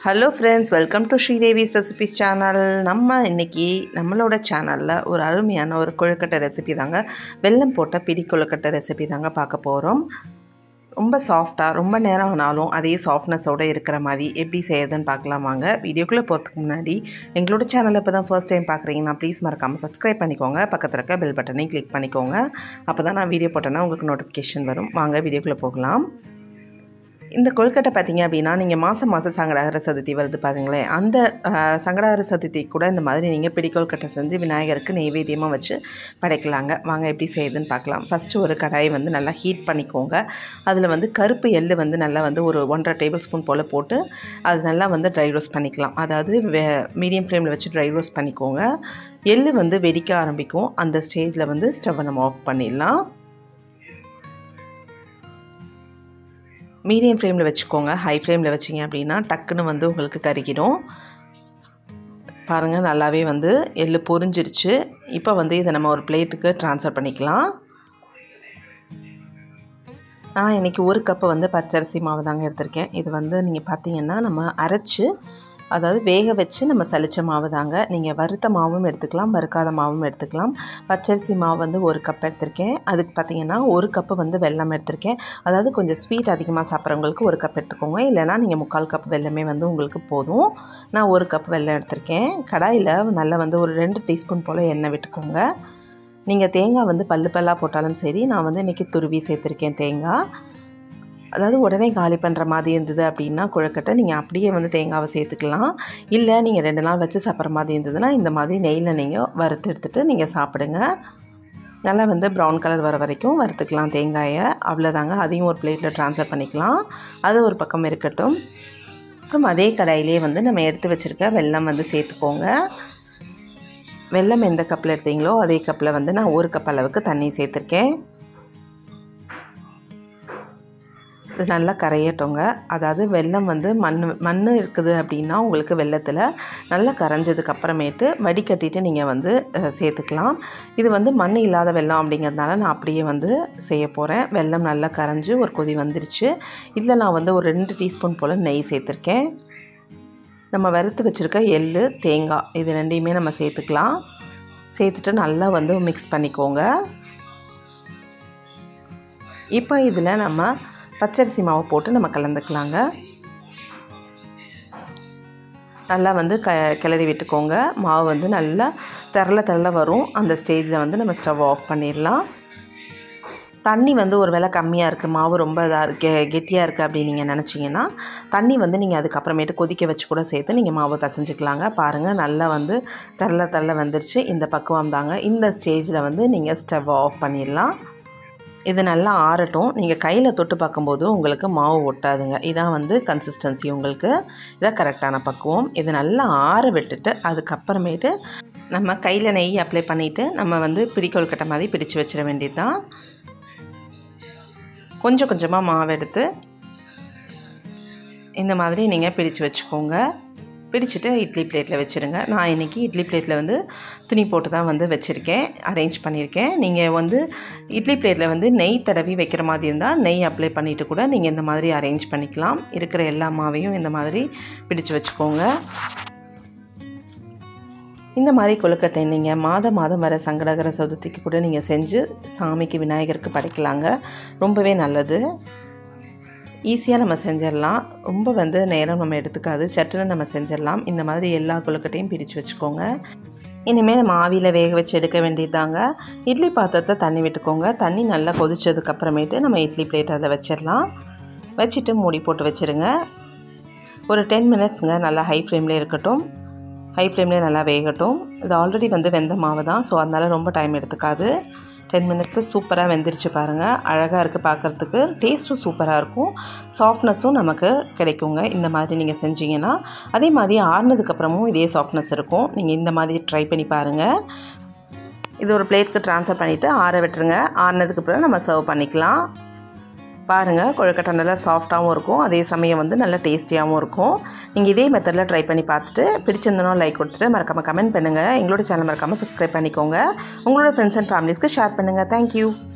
hello friends welcome to Sridevi's recipes channel நம்ம இன்றைக்கி நம்மளோட சேனலில் ஒரு அருமையான ஒரு கொழுக்கட்டை ரெசிபி தாங்க வெல்லம் போட்ட பிடி கொழுக்கட்டை ரெசிபி தாங்க பார்க்க போகிறோம் ரொம்ப சாஃப்டாக ரொம்ப நேரம் ஆனாலும் அதே சாஃப்ட்னஸோடு இருக்கிற மாதிரி எப்படி செய்யுதுன்னு பார்க்கலாம் வாங்க வீடியோக்குள்ளே போகிறதுக்கு முன்னாடி எங்களோட சேனலை இப்போ தான் ஃபர்ஸ்ட் டைம் பார்க்குறீங்கன்னா ப்ளீஸ் மறக்காமல் சப்ஸ்கிரைப் பண்ணிக்கோங்க பக்கத்தில் இருக்க பெல் பட்டனையும் கிளிக் பண்ணிக்கோங்க அப்போ தான் நான் வீடியோ போட்டேன்னா உங்களுக்கு நோட்டிஃபிகேஷன் வரும் வாங்க வீடியோக்குள்ளே போகலாம் இந்த கொழுக்கட்டை பார்த்தீங்க அப்படின்னா நீங்கள் மாதம் மாதம் சங்கடாகர சதுர்த்தி வருது பாருங்களேன் அந்த அஹ், சங்கடாகர சதுர்த்தி கூட இந்த மாதிரி நீங்கள் பிடி கொழுக்கட்டை செஞ்சு விநாயகருக்கு நெய்வேத்தியமாக வச்சு படைக்கலாங்க வாங்க எப்படி செய்யுதுன்னு பார்க்கலாம் ஃபஸ்ட்டு ஒரு கடாயை வந்து நல்லா ஹீட் பண்ணிக்கோங்க அதில் வந்து கருப்பு எள்ளு வந்து நல்லா வந்து ஒரு ஒன்றரை டேபிள் ஸ்பூன் போல் போட்டு அது நல்லா வந்து ட்ரை ரோஸ்ட் பண்ணிக்கலாம் அதாவது மீடியம் ஃப்ளேமில் வச்சு ட்ரை ரோஸ்ட் பண்ணிக்கோங்க எள்ளு வந்து வெடிக்க ஆரம்பிக்கும் அந்த ஸ்டேஜில் வந்து ஸ்டவ்வை நம்ம ஆஃப் பண்ணிடலாம் மீடியம் ஃப்ளேமில் வச்சுக்கோங்க ஹை ஃப்ளேமில் வச்சிங்க அப்படின்னா டக்குன்னு வந்து உங்களுக்கு கருகிடும் பாருங்கள் நல்லாவே வந்து எள்ளு பொரிஞ்சிருச்சு இப்போ வந்து இதை நம்ம ஒரு பிளேட்டுக்கு ட்ரான்ஸ்ஃபர் பண்ணிக்கலாம் நான் இன்றைக்கி ஒரு கப்பு வந்து பச்சரிசி மாவு தாங்க எடுத்திருக்கேன் இது வந்து நீங்கள் பார்த்தீங்கன்னா நம்ம அரைச்சி அதாவது வேக வச்சு நம்ம சலிச்ச மாவு தாங்க நீங்கள் வறுத்த மாவும் எடுத்துக்கலாம் வறுக்காத மாவும் எடுத்துக்கலாம் பச்சரிசி மாவு வந்து ஒரு கப் எடுத்திருக்கேன் அதுக்கு பார்த்தீங்கன்னா ஒரு கப்பு வந்து வெல்லம் எடுத்திருக்கேன் அதாவது கொஞ்சம் ஸ்வீட் அதிகமாக சாப்பிட்றவங்களுக்கு ஒரு கப் எடுத்துக்கோங்க இல்லைனா நீங்கள் முக்கால் கப் வெல்லமே வந்து உங்களுக்கு போதும் நான் ஒரு கப் வெல்லம் எடுத்திருக்கேன் கடாயில் நல்லா வந்து ஒரு ரெண்டு டீஸ்பூன் போல் எண்ணெய் விட்டுக்கோங்க நீங்கள் தேங்காய் வந்து பல்லு பல்லாக போட்டாலும் சரி நான் வந்து இன்றைக்கி துருவி சேர்த்துருக்கேன் தேங்காய் அதாவது உடனே காலி பண்ணுற மாதிரி இருந்தது அப்படின்னா குழக்கட்டை நீங்கள் அப்படியே வந்து தேங்காவை சேர்த்துக்கலாம் இல்லை நீங்கள் ரெண்டு நாள் வச்சு சாப்பிட்ற மாதிரி இருந்ததுன்னா இந்த மாதிரி நெய்யில் நீங்கள் வறுத்து எடுத்துகிட்டு நீங்கள் சாப்பிடுங்க நல்லா வந்து ப்ரௌன் கலர் வர வரைக்கும் வறுத்துக்கலாம் தேங்காயை அவ்வளோதாங்க அதையும் ஒரு பிளேட்டில் ட்ரான்ஸ்ஃபர் பண்ணிக்கலாம் அது ஒரு பக்கம் இருக்கட்டும் அப்புறம் அதே கடாயிலே வந்து நம்ம எடுத்து வச்சுருக்க வெல்லம் வந்து சேர்த்துக்கோங்க வெல்லம் எந்த கப்பில் எடுத்தீங்களோ அதே கப்பில் வந்து நான் ஒரு கப் அளவுக்கு தண்ணி சேர்த்துருக்கேன் இது நல்லா கரையட்டோங்க அதாவது வெல்லம் வந்து மண் மண் இருக்குது அப்படின்னா உங்களுக்கு வெள்ளத்தில் நல்லா கரைஞ்சதுக்கு அப்புறமேட்டு வடிகட்டிட்டு நீங்கள் வந்து அஹ், சேர்த்துக்கலாம் இது வந்து மண் இல்லாத வெல்லம் அப்படிங்கிறதுனால நான் அப்படியே வந்து செய்ய போகிறேன் வெல்லம் நல்லா கரைஞ்சி ஒரு கொதி வந்துருச்சு இதில் நான் வந்து ஒரு ரெண்டு டீஸ்பூன் போல் நெய் சேர்த்துருக்கேன் நம்ம வறுத்து வச்சுருக்க எள்ளு தேங்காய் இது ரெண்டையுமே நம்ம சேர்த்துக்கலாம் சேர்த்துட்டு நல்லா வந்து மிக்ஸ் பண்ணிக்கோங்க இப்போ இதில் நம்ம பச்சரிசி மாவு போட்டு நம்ம கலந்துக்கலாங்க நல்லா வந்து க கிளறி விட்டுக்கோங்க மாவு வந்து நல்லா திரள திரள வரும் அந்த ஸ்டேஜில் வந்து நம்ம ஸ்டவ் ஆஃப் பண்ணிடலாம் தண்ணி வந்து ஒரு வேளை கம்மியாக இருக்குது மாவு ரொம்ப இதாக இருக்கு கெட்டியாக இருக்குது அப்படின்னு நீங்கள் நினச்சிங்கன்னா தண்ணி வந்து நீங்கள் அதுக்கப்புறமேட்டு கொதிக்க வச்சு கூட சேர்த்து நீங்கள் மாவு பிசைஞ்சிக்கலாங்க பாருங்கள் நல்லா வந்து தரல தரல வந்துருச்சு இந்த பக்குவம் தாங்க இந்த ஸ்டேஜில் வந்து நீங்கள் ஸ்டவ் ஆஃப் பண்ணிடலாம் இது நல்லா ஆறட்டும் நீங்கள் கையில் தொட்டு பார்க்கும்போது உங்களுக்கு மாவு ஒட்டாதுங்க இதான் வந்து கன்சிஸ்டன்சி உங்களுக்கு இதான் கரெக்டான பக்குவம் இது நல்லா ஆற விட்டுட்டு அதுக்கப்புறமேட்டு நம்ம கையில் நெய் அப்ளை பண்ணிவிட்டு நம்ம வந்து பிடிக்கொழுக்கட்டை மாதிரி பிடிச்சு வச்சிட வேண்டியது தான் கொஞ்சம் கொஞ்சமாக மாவு எடுத்து இந்த மாதிரி நீங்கள் பிடிச்சு வச்சுக்கோங்க பிடிச்சிட்டு இட்லி பிளேட்டில் வச்சுருங்க நான் இன்றைக்கி இட்லி பிளேட்டில் வந்து துணி போட்டு தான் வந்து வச்சுருக்கேன் அரேஞ்ச் பண்ணியிருக்கேன் நீங்கள் வந்து இட்லி பிளேட்டில் வந்து நெய் தடவி வைக்கிற மாதிரி இருந்தால் நெய் அப்ளை பண்ணிவிட்டு கூட நீங்கள் இந்த மாதிரி அரேஞ்ச் பண்ணிக்கலாம் இருக்கிற எல்லா மாவையும் இந்த மாதிரி பிடிச்சு வச்சுக்கோங்க இந்த மாதிரி கொழுக்கட்டை நீங்கள் மாதம் மாதம் வர சங்கடகர சதுர்த்திக்கு கூட நீங்கள் செஞ்சு சாமிக்கு விநாயகருக்கு படைக்கலாங்க ரொம்பவே நல்லது ஈஸியாக நம்ம செஞ்சிடலாம் ரொம்ப வந்து நேரம் நம்ம எடுத்துக்காது சட்டுன்னு நம்ம செஞ்சிடலாம் இந்த மாதிரி எல்லா கொழுக்கட்டையும் பிரித்து வச்சுக்கோங்க இனிமேல் நம்ம ஆவியில் வேக வச்சு எடுக்க வேண்டியதாங்க இட்லி பாத்திரத்தில் தண்ணி விட்டுக்கோங்க தண்ணி நல்லா கொதிச்சதுக்கு அப்புறமேட்டு நம்ம இட்லி பிளேட் அதை வச்சிடலாம் வச்சுட்டு மூடி போட்டு வச்சுருங்க ஒரு டென் மினிட்ஸுங்க நல்லா ஹை ஃப்ளேம்லேயே இருக்கட்டும் ஹை ஃப்ளேம்லேயே நல்லா வேகட்டும் இது ஆல்ரெடி வந்து வெந்த மாவு தான் ஸோ அதனால் ரொம்ப டைம் எடுத்துக்காது டென் மினிட்ஸு சூப்பராக வெந்துருச்சு பாருங்கள் அழகாக இருக்குது பார்க்குறதுக்கு டேஸ்ட்டும் சூப்பராக இருக்கும் சாஃப்ட்னஸும் நமக்கு கிடைக்குங்க இந்த மாதிரி நீங்கள் செஞ்சீங்கன்னா அதே மாதிரி ஆறுனதுக்கப்புறமும் இதே சாஃப்ட்னஸ் இருக்கும் நீங்கள் இந்த மாதிரி ட்ரை பண்ணி பாருங்கள் இது ஒரு பிளேட்க்கு ட்ரான்ஸ்ஃபர் பண்ணிவிட்டு ஆற விட்டுருங்க ஆறுனதுக்கப்புறம் நம்ம சர்வ் பண்ணிக்கலாம் பாருங்கள் கொழுக்கட்டை நல்லா சாஃப்டாகவும் இருக்கும் அதே சமயம் வந்து நல்லா டேஸ்டியாகவும் இருக்கும் நீங்கள் இதே மெத்தடில் ட்ரை பண்ணி பார்த்துட்டு பிடிச்சிருந்தனோ லைக் கொடுத்துட்டு மறக்காமல் கமெண்ட் பண்ணுங்கள் எங்களோட சேனல் மறக்காமல் சப்ஸ்கிரைப் பண்ணிக்கோங்க உங்களோட ஃப்ரெண்ட்ஸ் அண்ட் ஃபேமிலிஸ்க்கு ஷேர் பண்ணுங்கள் தேங்க்யூ